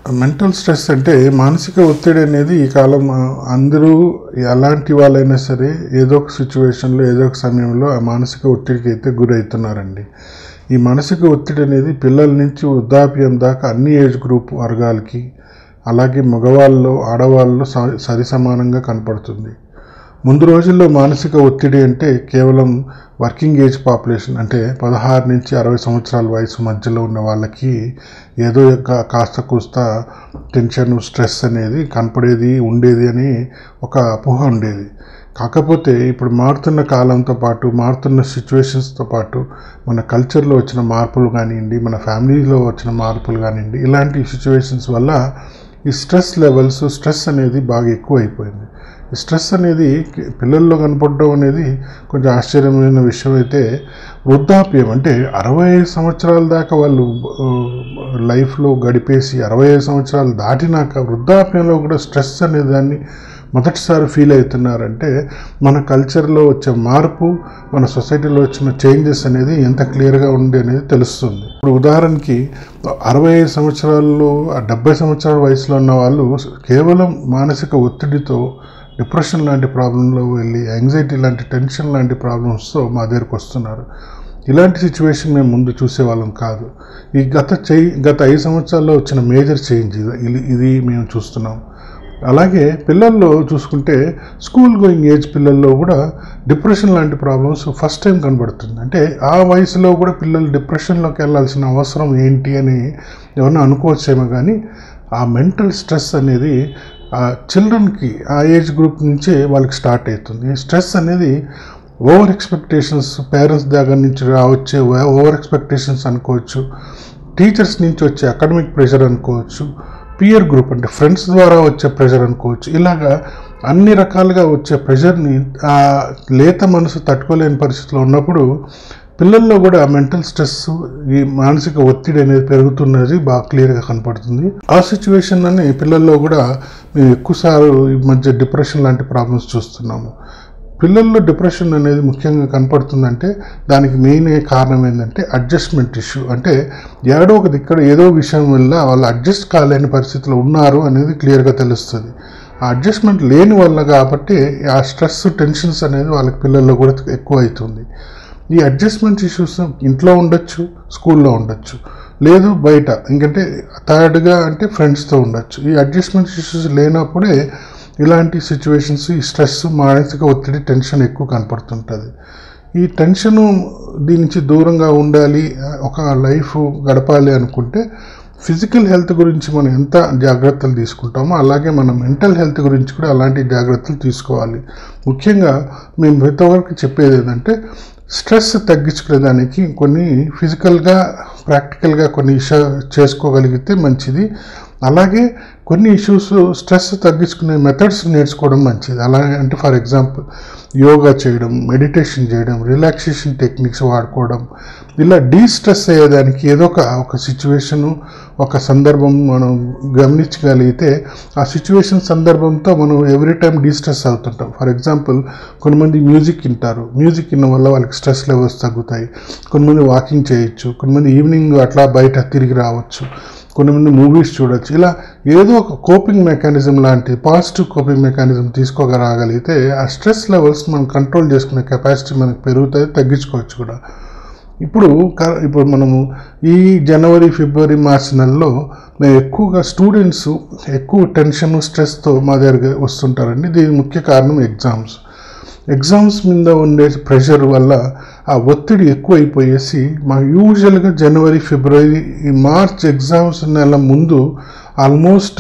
mental stress అంటే మానసిక ఒత్తిడి అనేది ఈ కాలం ఆ, అందరూ ఎలాంటి వాళ్ళైనా సరే ఏదో ఒక సిచ్యువేషన్లో ఏదో ఒక సమయంలో ఆ మానసిక ఒత్తిడికి అయితే గురవుతున్నారండి ఈ మానసిక ఒత్తిడి అనేది పిల్లల నుంచి వృద్ధాప్యం దాకా అన్ని ఏజ్ గ్రూప్ వర్గాలకి అలాగే మగవాళ్ళు ఆడవాళ్ళు స- సరి సమానంగా కనపడుతుంది ముందు రోజుల్లో మానసిక ఒత్తిడి అంటే కేవలం వర్కింగ్ ఏజ్ పాపులేషన్ అంటే పదహారు నుంచి అరవై సంవత్సరాల వయసు మధ్యలో ఉన్న వాళ్ళకి ఏదో ఒక కాస్త కూస్త టెన్షన్ స్ట్రెస్ అనేది కనపడేది ఉండేది అని ఒక అపోహ ఉండేది కాకపోతే ఇప్పుడు మారుతున్న కాలంతో పాటు మారుతున్న సిచ్యువేషన్స్తో పాటు మన కల్చర్లో వచ్చిన మార్పులు కానివ్వండి మన ఫ్యామిలీలో వచ్చిన మార్పులు కానివ్వండి ఇలాంటి సిచ్యువేషన్స్ వల్ల ఈ స్ట్రెస్ లెవెల్స్ స్ట్రెస్ అనేది బాగా ఎక్కువ అయిపోయింది ఈ స్ట్రెస్ అనేది పిల్లల్లో కనపడడం అనేది కొంచెం ఆశ్చర్యమైన విషయం అయితే వృద్ధాప్యం అంటే అరవై ఐదు సంవత్సరాల దాకా వాళ్ళు ఆ, లైఫ్లో గడిపేసి అరవై ఐదు సంవత్సరాలు దాటినాక వృద్ధాప్యంలో కూడా స్ట్రెస్ అనే దాన్ని మొదటిసారి ఫీల్ అవుతున్నారంటే మన కల్చర్లో వచ్చే మార్పు మన సొసైటీలో వచ్చిన చేంజెస్ అనేది ఎంత క్లియర్గా ఉంది అనేది తెలుస్తుంది ఇప్పుడు ఉదాహరణకి అరవై ఐదు సంవత్సరాల్లో ఆ డెబ్బై సంవత్సరాల వయసులో ఉన్న వాళ్ళు కేవలం మానసిక ఒత్తిడితో డిప్రెషన్ లాంటి ప్రాబ్లంలో వెళ్ళి యాంగ్జైటీ లాంటి టెన్షన్ లాంటి ప్రాబ్లమ్స్తో మా దగ్గరకు వస్తున్నారు ఇలాంటి సిచ్యువేషన్ మేము ముందు చూసేవాళ్ళం కాదు ఈ గత చై గత ఐదు సంవత్సరాల్లో వచ్చిన మేజర్ చేంజ్ ఇది ఇది- ఇది మేము చూస్తున్నాం అలాగే పిల్లల్లో చూసుకుంటే స్కూల్ గోయింగ్ ఏజ్ పిల్లల్లో కూడా డిప్రెషన్ లాంటి ప్రాబ్లమ్స్ ఫస్ట్ టైం కనబడుతుంది అంటే ఆ వయసులో కూడా పిల్లలు డిప్రెషన్లోకి వెళ్ళాల్సిన అవసరం ఏంటి అని ఏమన్నా అనుకోవచ్చేమో కానీ ఆ మెంటల్ స్ట్రెస్ అనేది ఆ చిల్డ్రన్కి ఆ ఏజ్ గ్రూప్ నుంచే వాళ్ళకి స్టార్ట్ అవుతుంది స్ట్రెస్ అనేది ఓవర్ ఎక్స్పెక్టేషన్స్ పేరెంట్స్ దగ్గర నుంచి రావచ్చే ఓవర్ ఎక్స్పెక్టేషన్స్ అనుకోవచ్చు టీచర్స్ నుంచి వచ్చే అకాడమిక్ ప్రెషర్ అనుకోవచ్చు పియర్ గ్రూప్ అంటే ఫ్రెండ్స్ ద్వారా వచ్చే ప్రెషర్ అనుకోవచ్చు ఇలాగా అన్ని రకాలుగా వచ్చే ప్రెషర్ని ఆ లేత మనసు తట్టుకోలేని పరిస్థితిలో ఉన్నప్పుడు పిల్లల్లో కూడా మెంటల్ స్ట్రెస్ ఈ మానసిక ఒత్తిడి అనేది పెరుగుతున్నది బాగా క్లియర్గా కనపడుతుంది ఆ సిచ్యువేషన్ అని పిల్లల్లో కూడా మేము ఎక్కువసార్లు ఈ మధ్య డిప్రెషన్ లాంటి ప్రాబ్లమ్స్ చూస్తున్నాము పిల్లల్లో డిప్రెషన్ అనేది ముఖ్యంగా కనపడుతుందంటే దానికి మెయిన్ కారణం ఏంటంటే అడ్జస్ట్మెంట్ ఇష్యూ అంటే ఏడో ఒక దిక్కడ ఏదో విషయం వల్ల వాళ్ళు అడ్జస్ట్ కాలేని పరిస్థితిలో ఉన్నారు అనేది క్లియర్గా తెలుస్తుంది ఆ అడ్జస్ట్మెంట్ లేని వల్ల కాబట్టి ఆ స్ట్రెస్ టెన్షన్స్ అనేది వాళ్ళకి పిల్లల్లో కూడా ఎక్కువ అవుతుంది ఈ అడ్జస్ట్మెంట్ ఇష్యూస్ ఇంట్లో ఉండొచ్చు స్కూల్లో ఉండొచ్చు లేదు బయట ఇంకంటే థర్డ్గా అంటే ఫ్రెండ్స్తో ఉండొచ్చు ఈ అడ్జస్ట్మెంట్ ఇష్యూస్ లేనప్పుడే ఇలాంటి సిచ్యువేషన్స్ ఈ స్ట్రెస్ మానసిక ఒత్తిడి టెన్షన్ ఎక్కువ కనపడుతుంటుంది ఈ టెన్షను దీని నుంచి దూరంగా ఉండాలి ఒక లైఫ్ గడపాలి అనుకుంటే ఫిజికల్ హెల్త్ గురించి మనం ఎంత జాగ్రత్తలు తీసుకుంటామో అలాగే మన మెంటల్ హెల్త్ గురించి కూడా అలాంటి జాగ్రత్తలు తీసుకోవాలి ముఖ్యంగా మేము ప్రతి చెప్పేది ఏంటంటే స్ట్రెస్ తగ్గించుకునేదానికి కొన్ని ఫిజికల్గా ప్రాక్టికల్గా కొన్ని ఇష్యూ చేసుకోగలిగితే మంచిది అలాగే కొన్ని ఇష్యూస్ స్ట్రెస్ తగ్గించుకునే మెథడ్స్ నేర్చుకోవడం మంచిది అలాగే అంటే ఫర్ ఎగ్జాంపుల్ యోగా చేయడం మెడిటేషన్ చేయడం రిలాక్సేషన్ టెక్నిక్స్ వాడుకోవడం ఇలా డీ స్ట్రెస్ అయ్యేదానికి ఏదో ఒక ఒక సిచ్యువేషను ఒక సందర్భం మనం గమనించగలిగితే ఆ సిచ్యువేషన్ సందర్భంతో మనం ఎవ్రీ టైం డీ స్ట్రెస్ అవుతుంటాం ఫర్ ఎగ్జాంపుల్ కొంతమంది మ్యూజిక్ వింటారు మ్యూజిక్ విన్న వల్ల వాళ్ళకి స్ట్రెస్ లెవెల్స్ తగ్గుతాయి కొంతమంది వాకింగ్ చేయొచ్చు కొంతమంది ఈవినింగ్ అట్లా బయట తిరిగి రావచ్చు కొంతమంది మూవీస్ చూడొచ్చు ఇలా ఏదో ఒక కోపింగ్ మెకానిజం లాంటి పాజిటివ్ కోపింగ్ మెకానిజం తీసుకోగలగలిగితే ఆ స్ట్రెస్ లెవెల్స్ మనం కంట్రోల్ చేసుకునే కెపాసిటీ మనకు పెరుగుతుంది తగ్గించుకోవచ్చు కూడా ఇప్పుడు క- ఇప్పుడు మనము ఈ జనవరి ఫిబ్రవరి మార్చి నెలలో మేము ఎక్కువగా స్టూడెంట్స్ ఎక్కువ టెన్షన్ స్ట్రెస్తో మా దగ్గర వస్తుంటారండి దీనికి ముఖ్య కారణం ఎగ్జామ్స్ ఎగ్జామ్స్ మీద ఉండే ప్రెషర్ వల్ల ఆ ఒత్తిడి ఎక్కువైపోయేసి మా యూజువల్గా జనవరి ఫిబ్రవరి ఈ మార్చ్ ఎగ్జామ్స్ నెల ముందు ఆల్మోస్ట్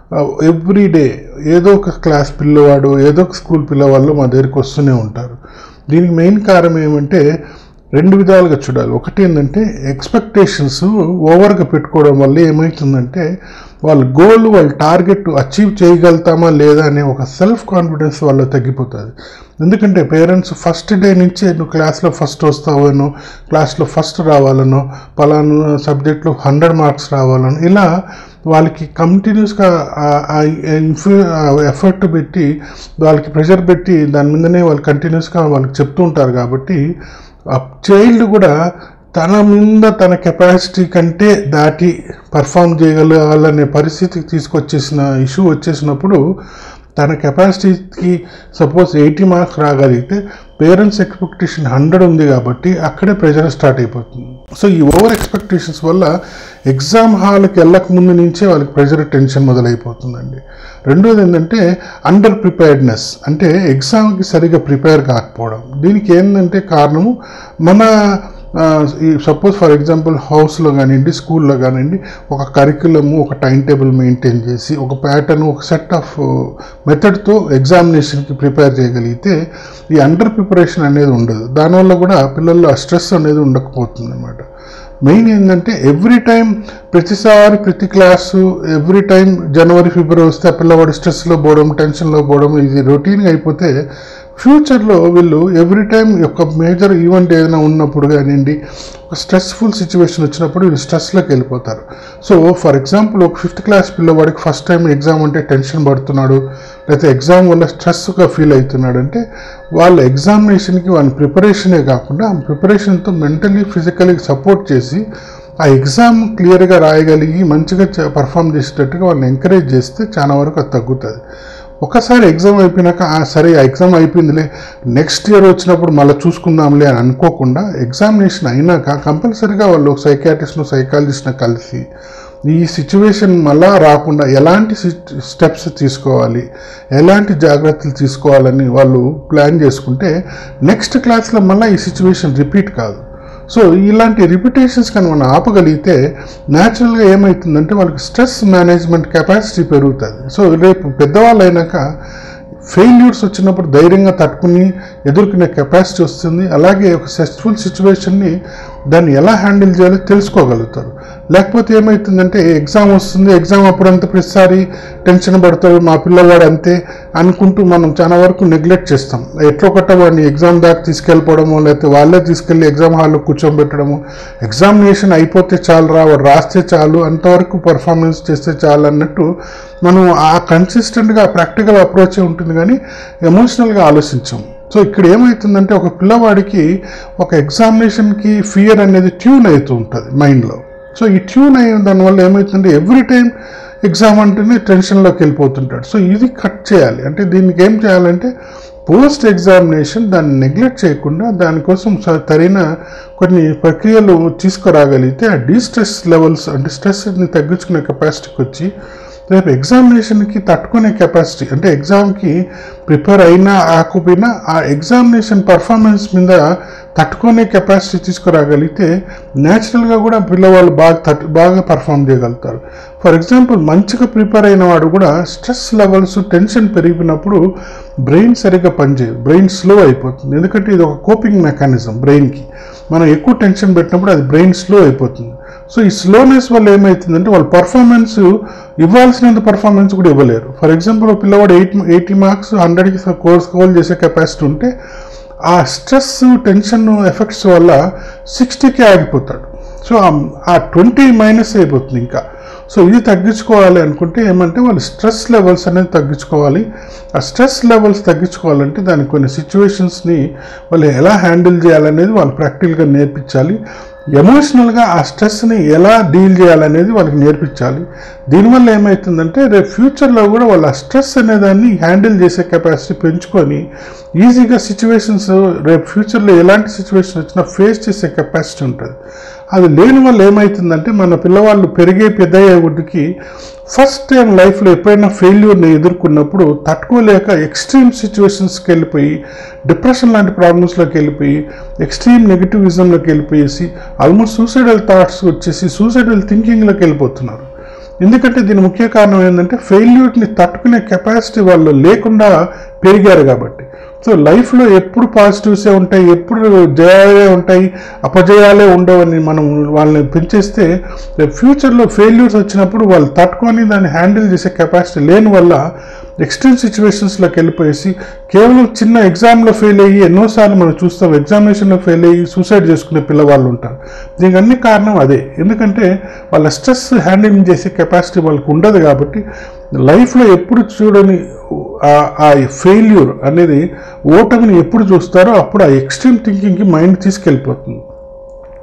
ఎవ్రీ డే ఏదో ఒక క్లాస్ పిల్లవాడు ఏదో ఒక స్కూల్ పిల్లవాళ్ళు మా దగ్గరికి వస్తూనే ఉంటారు దీనికి మెయిన్ కారణం ఏమంటే రెండు విధాలుగా చూడాలి ఒకటి ఏంటంటే ఎక్స్పెక్టేషన్స్ ఓవర్గా పెట్టుకోవడం వల్ల ఏమవుతుందంటే వాళ్ళ గోల్ వాళ్ళ టార్గెట్ అచీవ్ చేయగలుగుతామా లేదా అనే ఒక సెల్ఫ్ కాన్ఫిడెన్స్ వాళ్ళ తగ్గిపోతుంది ఎందుకంటే పేరెంట్స్ ఫస్ట్ డే నుంచే నువ్వు క్లాస్లో ఫస్ట్ వస్తావనో క్లాస్లో ఫస్ట్ రావాలనో పలానా సబ్జెక్ట్లో హండ్రెడ్ మార్క్స్ రావాలనో ఇలా వాళ్ళకి కంటిన్యూస్గా ఎఫర్ట్ పెట్టి వాళ్ళకి ప్రెషర్ పెట్టి దాని మీదనే వాళ్ళు కంటిన్యూస్గా వాళ్ళకి చెప్తూ ఉంటారు కాబట్టి ఆ చైల్డ్ కూడా తన మీద తన కెపాసిటీ కంటే దాటి పర్ఫామ్ చేయగలగాలనే పరిస్థితికి తీసుకొచ్చేసిన ఇష్యూ వచ్చేసినప్పుడు తన కెపాసిటీకి సపోజ్ ఎయిటీ మార్క్స్ రాగలిగితే పేరెంట్స్ ఎక్స్పెక్టేషన్ హండ్రెడ్ ఉంది కాబట్టి అక్కడే ప్రెజర్ స్టార్ట్ అయిపోతుంది సో ఈ ఓవర్ ఎక్స్పెక్టేషన్స్ వల్ల ఎగ్జామ్ హాల్కి వెళ్ళక ముందు నుంచే వాళ్ళకి ప్రెజర్ టెన్షన్ మొదలైపోతుందండి రెండోది ఏంటంటే అండర్ ప్రిపేర్డ్నెస్ అంటే ఎగ్జామ్కి సరిగా ప్రిపేర్ కాకపోవడం దీనికి ఏంటంటే కారణము మన ఆ, ఈ సపోజ్ ఫర్ ఎగ్జాంపుల్ హౌస్లో కానివ్వండి స్కూల్లో కానివ్వండి ఒక కరికులము ఒక టైం టేబుల్ మెయింటైన్ చేసి ఒక ప్యాటర్న్ ఒక సెట్ ఆఫ్ మెథడ్తో ఎగ్జామినేషన్కి ప్రిపేర్ చేయగలిగితే ఈ అండర్ ప్రిపరేషన్ అనేది ఉండదు దానివల్ల కూడా పిల్లల్లో ఆ స్ట్రెస్ అనేది ఉండకపోతుంది అనమాట మెయిన్ ఏంటంటే ఎవ్రీ టైం ప్రతిసారి ప్రతి క్లాసు ఎవ్రీ టైం జనవరి ఫిబ్రవరి వస్తే ఆ పిల్లవాడు స్ట్రెస్లో పోవడం టెన్షన్లో పోవడం ఇది రొటీన్గా అయిపోతే ఫ్యూచర్లో వీళ్ళు ఎవ్రీ టైం ఒక మేజర్ ఈవెంట్ ఏదైనా ఉన్నప్పుడు కానివ్వండి ఒక స్ట్రెస్ఫుల్ సిచ్యువేషన్ వచ్చినప్పుడు వీళ్ళు స్ట్రెస్లోకి వెళ్ళిపోతారు సో ఫర్ ఎగ్జాంపుల్ ఒక ఫిఫ్త్ క్లాస్ పిల్లవాడికి ఫస్ట్ టైం ఎగ్జామ్ అంటే టెన్షన్ పడుతున్నాడు లేకపోతే ఎగ్జామ్ వల్ల స్ట్రెస్గా ఫీల్ అవుతున్నాడు అంటే వాళ్ళ ఎగ్జామినేషన్కి వాళ్ళ ప్రిపరేషనే కాకుండా ఆ ప్రిపరేషన్తో మెంటలీ ఫిజికలీ సపోర్ట్ చేసి ఆ ఎగ్జామ్ క్లియర్గా రాయగలిగి మంచిగా పర్ఫామ్ చేసేటట్టుగా వాళ్ళని ఎంకరేజ్ చేస్తే చాలా వరకు అది తగ్గుతుంది ఒకసారి ఎగ్జామ్ అయిపోయినాక "ఆ, సరే ఆ ఎగ్జామ్ అయిపోయిందిలే నెక్స్ట్ ఇయర్ వచ్చినప్పుడు మళ్ళీ చూసుకుందాంలే అని అనుకోకుండా ఎగ్జామినేషన్ అయినాక కంపల్సరీగా వాళ్ళు సైకాట్రిస్ట్ను సైకాలజిస్ట్ను కలిసి ఈ సిచ్యువేషన్ మళ్ళా రాకుండా ఎలాంటి స్టెప్స్ తీసుకోవాలి ఎలాంటి జాగ్రత్తలు తీసుకోవాలని వాళ్ళు ప్లాన్ చేసుకుంటే నెక్స్ట్ క్లాస్లో మళ్ళీ ఈ సిచ్యువేషన్ రిపీట్ కాదు సో ఇలాంటి రిపిటేషన్స్ కానీ మనం ఆపగలిగితే న్యాచురల్గా ఏమవుతుందంటే వాళ్ళకి స్ట్రెస్ మేనేజ్మెంట్ కెపాసిటీ పెరుగుతుంది సో రేపు పెద్దవాళ్ళు అయినాక ఫెయిల్యూర్స్ వచ్చినప్పుడు ధైర్యంగా తట్టుకుని ఎదుర్కొనే కెపాసిటీ వస్తుంది అలాగే ఒక స్ట్రెస్ఫుల్ సిచ్యువేషన్ని దాన్ని ఎలా హ్యాండిల్ చేయాలో తెలుసుకోగలుగుతారు లేకపోతే ఏమవుతుందంటే ఎగ్జామ్ వస్తుంది ఎగ్జామ్ అప్పుడంతా ప్రతిసారి టెన్షన్ పడతాడు మా పిల్లవాడు అంతే అనుకుంటూ మనం చాలా వరకు నెగ్లెక్ట్ చేస్తాం ఎట్లా ఒకట వాడిని ఎగ్జామ్ దాకా తీసుకెళ్ళిపోవడము లేకపోతే వాళ్ళే తీసుకెళ్ళి ఎగ్జామ్ హాల్లో కూర్చోబెట్టడము ఎగ్జామినేషన్ అయిపోతే చాలు రా వాడు రాస్తే చాలు అంతవరకు పర్ఫార్మెన్స్ చేస్తే చాలు అన్నట్టు మనం ఆ కన్సిస్టెంట్గా ప్రాక్టికల్ అప్రోచే ఉంటుంది కానీ ఎమోషనల్గా ఆలోచించాం సో ఇక్కడ ఏమవుతుందంటే ఒక పిల్లవాడికి ఒక ఎగ్జామినేషన్కి ఫియర్ అనేది ట్యూన్ అవుతూ ఉంటుంది మైండ్లో సో ఈ ట్యూన్ అయిన దానివల్ల ఏమవుతుందంటే ఎవ్రీ టైం ఎగ్జామ్ అంటేనే టెన్షన్లోకి వెళ్ళిపోతుంటాడు సో ఇది కట్ చేయాలి అంటే దీనికి ఏం చేయాలంటే పోస్ట్ ఎగ్జామినేషన్ దాన్ని నెగ్లెక్ట్ చేయకుండా దానికోసం స- సరైన కొన్ని ప్రక్రియలు తీసుకురాగలిగితే ఆ డిస్ట్రెస్ లెవెల్స్ అంటే స్ట్రెస్ని తగ్గించుకునే కెపాసిటీకి వచ్చి రేపు ఎగ్జామినేషన్కి తట్టుకునే కెపాసిటీ అంటే ఎగ్జామ్కి ప్రిపేర్ అయినా ఆకపోయినా ఆ ఎగ్జామినేషన్ పర్ఫార్మెన్స్ మీద తట్టుకునే కెపాసిటీ తీసుకురాగలిగితే న్యాచురల్గా కూడా పిల్లవాళ్ళు బాగా తట్టు బాగా పర్ఫామ్ చేయగలుగుతారు ఫర్ ఎగ్జాంపుల్ మంచిగా ప్రిపేర్ అయిన వాడు కూడా స్ట్రెస్ లెవెల్స్ టెన్షన్ పెరిగినప్పుడు బ్రెయిన్ సరిగ్గా పనిచేయదు బ్రెయిన్ స్లో అయిపోతుంది ఎందుకంటే ఇది ఒక కోపింగ్ మెకానిజం బ్రెయిన్కి మనం ఎక్కువ టెన్షన్ పెట్టినప్పుడు అది బ్రెయిన్ స్లో అయిపోతుంది సో ఈ స్లోనెస్ వల్ల ఏమవుతుందంటే వాళ్ళ పర్ఫార్మెన్స్ ఇవ్వాల్సినంత పర్ఫార్మెన్స్ కూడా ఇవ్వలేరు ఫర్ ఎగ్జాంపుల్ ఒక పిల్లవాడు ఎయిట్ ఎయిటీ మార్క్స్ హండ్రెడ్కి కోర్స్ కోల్ చేసే కెపాసిటీ ఉంటే ఆ స్ట్రెస్ టెన్షన్ ఎఫెక్ట్స్ వల్ల సిక్స్టీకి ఆగిపోతాడు సో ఆ- ఆ ట్వంటీ మైనస్ అయిపోతుంది ఇంకా సో ఇది తగ్గించుకోవాలి అనుకుంటే ఏమంటే వాళ్ళు స్ట్రెస్ లెవెల్స్ అనేది తగ్గించుకోవాలి ఆ స్ట్రెస్ లెవెల్స్ తగ్గించుకోవాలంటే దానికి కొన్ని సిచ్యువేషన్స్ని వాళ్ళు ఎలా హ్యాండిల్ చేయాలనేది వాళ్ళు ప్రాక్టికల్గా నేర్పించాలి ఎమోషనల్గా ఆ స్ట్రెస్ని ఎలా డీల్ చేయాలనేది వాళ్ళకి నేర్పించాలి దీనివల్ల ఏమవుతుందంటే రేపు ఫ్యూచర్లో కూడా వాళ్ళ స్ట్రెస్ అనేదాన్ని హ్యాండిల్ చేసే కెపాసిటీ పెంచుకొని ఈజీగా సిచ్యువేషన్స్ రేపు ఫ్యూచర్లో ఎలాంటి సిచ్యువేషన్ వచ్చినా ఫేస్ చేసే కెపాసిటీ ఉంటుంది అది లేని వల్ల ఏమవుతుందంటే మన పిల్లవాళ్ళు పెరిగే పెద్దయ్యే కొద్దికి ఫస్ట్ టైం లైఫ్లో ఎప్పుడైనా ఫెయిల్యూర్ని ఎదుర్కొన్నప్పుడు తట్టుకోలేక ఎక్స్ట్రీమ్ సిచ్యువేషన్స్కి వెళ్ళిపోయి డిప్రెషన్ లాంటి ప్రాబ్లమ్స్లోకి వెళ్ళిపోయి ఎక్స్ట్రీమ్ నెగిటివిజంలోకి వెళ్ళిపోయేసి ఆల్మోస్ట్ సూసైడల్ థాట్స్ వచ్చేసి సూసైడల్ థింకింగ్లోకి వెళ్ళిపోతున్నారు ఎందుకంటే దీని ముఖ్య కారణం ఏంటంటే ఫెయిల్యూర్ని తట్టుకునే కెపాసిటీ వాళ్ళు లేకుండా పెరిగారు కాబట్టి సో లైఫ్లో ఎప్పుడు పాజిటివ్సే ఉంటాయి ఎప్పుడు జయాలే ఉంటాయి అపజయాలే ఉండవని మనం వాళ్ళని పెంచేస్తే రేపు ఫ్యూచర్లో ఫెయిల్యూర్స్ వచ్చినప్పుడు వాళ్ళు తట్టుకొని దాన్ని హ్యాండిల్ చేసే కెపాసిటీ లేని వల్ల ఎక్స్ట్రీమ్ సిచ్యువేషన్స్లోకి వెళ్ళిపోయేసి కేవలం చిన్న ఎగ్జామ్లో ఫెయిల్ అయ్యి ఎన్నోసార్లు మనం చూస్తాం ఎగ్జామినేషన్లో ఫెయిల్ అయ్యి సూసైడ్ చేసుకునే పిల్లవాళ్ళు ఉంటారు దీనికి అన్ని కారణం అదే ఎందుకంటే వాళ్ళ స్ట్రెస్ హ్యాండిల్ చేసే కెపాసిటీ వాళ్ళకి ఉండదు కాబట్టి లైఫ్లో ఎప్పుడు చూడని ఆ- ఆ ఫెయిల్యూర్ అనేది ఓటమిని ఎప్పుడు చూస్తారో అప్పుడు ఆ ఎక్స్ట్రీమ్ థింకింగ్కి మైండ్ తీసుకెళ్ళిపోతుంది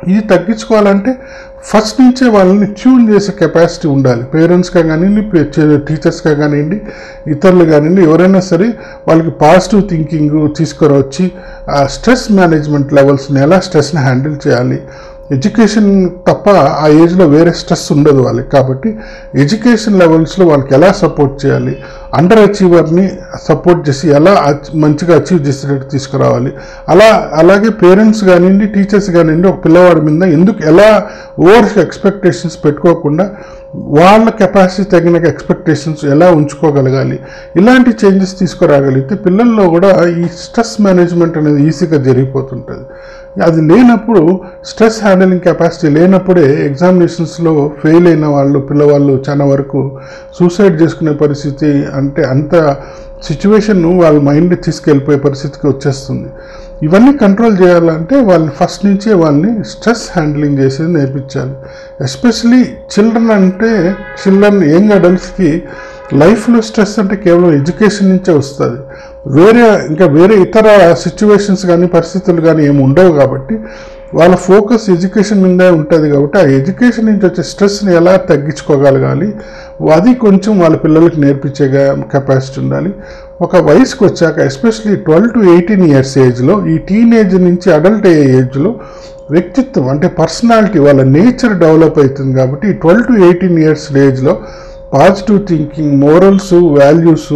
ఇది తగ్గించుకోవాలంటే ఫస్ట్ నుంచే వాళ్ళని ట్యూన్ చేసే కెపాసిటీ ఉండాలి పేరెంట్స్గా కానివ్వండి టీచర్స్గా కానివ్వండి ఇతరులు కానివ్వండి ఎవరైనా సరే వాళ్ళకి పాజిటివ్ థింకింగ్ తీసుకురవచ్చి ఆ స్ట్రెస్ మేనేజ్మెంట్ లెవెల్స్ని ఎలా స్ట్రెస్ని హ్యాండిల్ చేయాలి ఎడ్యుకేషన్ తప్ప ఆ ఏజ్లో వేరే స్ట్రెస్ ఉండదు వాళ్ళకి కాబట్టి ఎడ్యుకేషన్ లెవెల్స్లో వాళ్ళకి ఎలా సపోర్ట్ చేయాలి అండర్ అచీవర్ని సపోర్ట్ చేసి ఎలా అచ్- మంచిగా అచీవ్ చేసేటట్టు తీసుకురావాలి అలా అలాగే పేరెంట్స్ కానివ్వండి టీచర్స్ కానివ్వండి ఒక పిల్లవాడి మీద ఎందుకు ఎలా ఓవర్ ఎక్స్పెక్టేషన్స్ పెట్టుకోకుండా వాళ్ళ కెపాసిటీ తగిన ఎక్స్పెక్టేషన్స్ ఎలా ఉంచుకోగలగాలి ఇలాంటి చేంజెస్ తీసుకురాగలిగితే పిల్లల్లో కూడా ఈ స్ట్రెస్ మేనేజ్మెంట్ అనేది ఈజీగా జరిగిపోతుంటుంది అది లేనప్పుడు స్ట్రెస్ హ్యాండిలింగ్ కెపాసిటీ లేనప్పుడే ఎగ్జామినేషన్స్లో ఫెయిల్ అయిన వాళ్ళు పిల్లవాళ్ళు చాలా వరకు సూసైడ్ చేసుకునే పరిస్థితి అంటే అంత సిచ్యువేషన్ వాళ్ళ మైండ్ తీసుకెళ్ళిపోయే పరిస్థితికి వచ్చేస్తుంది ఇవన్నీ కంట్రోల్ చేయాలంటే వాళ్ళని ఫస్ట్ నుంచే వాళ్ళని స్ట్రెస్ హ్యాండ్లింగ్ చేసేది నేర్పించాలి ఎస్పెషలీ చిల్డ్రన్ అంటే చిల్డ్రన్ యంగ్ అడల్ట్స్కి లైఫ్లో స్ట్రెస్ అంటే కేవలం ఎడ్యుకేషన్ నుంచే వస్తుంది వేరే ఇంకా వేరే ఇతర సిచ్యువేషన్స్ కానీ పరిస్థితులు కానీ ఏమి ఉండవు కాబట్టి వాళ్ళ ఫోకస్ ఎడ్యుకేషన్ మీదే ఉంటుంది కాబట్టి ఆ ఎడ్యుకేషన్ నుంచి వచ్చే స్ట్రెస్ని ఎలా తగ్గించుకోగలగాలి అది కొంచెం వాళ్ళ పిల్లలకి నేర్పించే కెపాసిటీ ఉండాలి ఒక వయసుకు వచ్చాక especially twelve to eighteen years ఏజ్లో ఈ టీనేజ్ నుంచి అడల్ట్ అయ్యే ఏజ్లో వ్యక్తిత్వం అంటే పర్సనాలిటీ వాళ్ళ నేచర్ డెవలప్ అవుతుంది కాబట్టి ట్వెల్వ్ టు ఎయిటీన్ ఇయర్స్ ఏజ్లో positive thinking morals values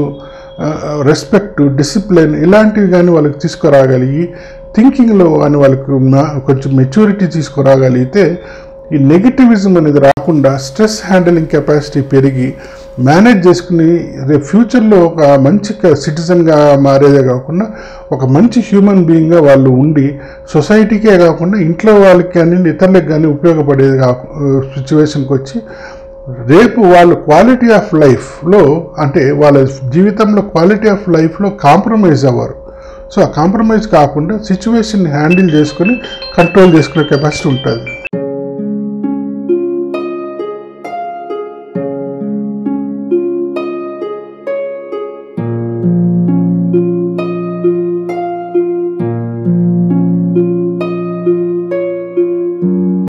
respect discipline ఇలాంటివి కానీ వాళ్ళకి తీసుకురాగలిగి థింకింగ్లో కానీ వాళ్ళకు మా- కొంచెం మెచ్యూరిటీ తీసుకురాగలిగితే ఈ నెగిటివిజం అనేది రాకుండా స్ట్రెస్ హ్యాండిలింగ్ కెపాసిటీ పెరిగి మేనేజ్ చేసుకుని రేపు ఫ్యూచర్లో ఒక మంచి సిటిజన్గా మారేదే కాకుండా ఒక మంచి హ్యూమన్ బీయింగ్గా వాళ్ళు ఉండి సొసైటీకే కాకుండా ఇంట్లో వాళ్ళకి కానీ ఇతరులకు కానీ ఉపయోగపడేది కాకు సిచ్యువేషన్కి వచ్చి రేపు వాళ్ళు క్వాలిటీ ఆఫ్ లైఫ్లో అంటే వాళ్ళ జీవితంలో క్వాలిటీ ఆఫ్ లైఫ్లో కాంప్రమైజ్ అవ్వరు సో ఆ కాంప్రమైజ్ కాకుండా సిచ్యువేషన్ హ్యాండిల్ చేసుకొని కంట్రోల్ చేసుకునే కెపాసిటీ ఉంటుంది